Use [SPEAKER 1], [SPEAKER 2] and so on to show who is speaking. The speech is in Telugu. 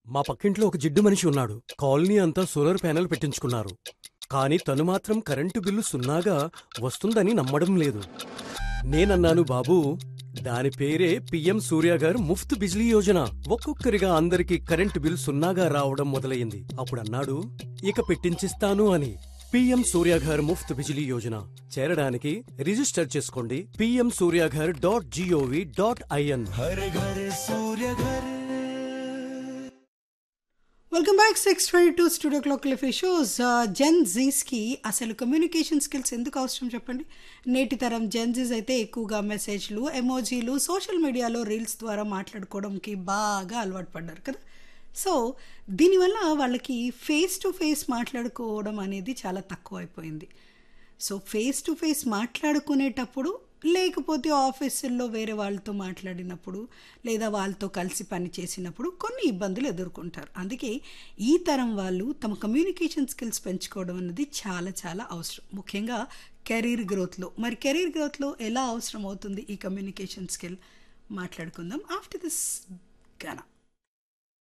[SPEAKER 1] మా పక్కింట్లో ఒక జిడ్డు మనిషి ఉన్నాడు కాలనీ అంతా సోలార్ ప్యానెల్ పెట్టించుకున్నారు కానీ తను మాత్రం కరెంటు బిల్లు సున్నాగా వస్తుందని నమ్మడం లేదు నేనన్నాను బాబూ దాని పేరే పిఎం సూర్య గారు ముఫ్త్ బిజ్లీ యోజన ఒక్కొక్కరిగా అందరికి కరెంటు బిల్ సున్నాగా రావడం మొదలయ్యింది అప్పుడు అన్నాడు ఇక పెట్టించిస్తాను అని పిఎం సూర్యాఘర్ ముఫ్త్ బిజిలీ యోజన చేరడానికి రిజిస్టర్ చేసుకోండి PM Suryaghar dot gov dot in
[SPEAKER 2] हर घर सूर्य घर
[SPEAKER 3] welcome back six twenty two studio clock లిఫీ షోస్ జెన్ జీస్కి అసలు కమ్యూనికేషన్ స్కిల్స్ ఎందుకు అవసరం చెప్పండి నేటి తరం జెన్ జీస్ అయితే ఎక్కువగా మెసేజ్లు ఎమోజీలు సోషల్ మీడియాలో రీల్స్ ద్వారా మాట్లాడుకోవడంకి బాగా అలవాటు పడ్డారు కదా సో దీనివల్ల వాళ్ళకి ఫేస్ టు ఫేస్ మాట్లాడుకోవడం అనేది చాలా తక్కువ అయిపోయింది సో ఫేస్ టు ఫేస్ మాట్లాడుకునేటప్పుడు లేకపోతే ఆఫీసుల్లో వేరే వాళ్ళతో మాట్లాడినప్పుడు లేదా వాళ్ళతో కలిసి పని చేసినప్పుడు కొన్ని ఇబ్బందులు ఎదుర్కొంటారు అందుకే ఈ తరం వాళ్ళు తమ కమ్యూనికేషన్ స్కిల్స్ పెంచుకోవడం అన్నది చాలా చాలా అవసరం ముఖ్యంగా కెరీర్ గ్రోత్లో మరి కెరీర్ గ్రోత్లో ఎలా అవసరం అవుతుంది ఈ కమ్యూనికేషన్ స్కిల్ మాట్లాడుకుందాం ఆఫ్టర్ దిస్ గానా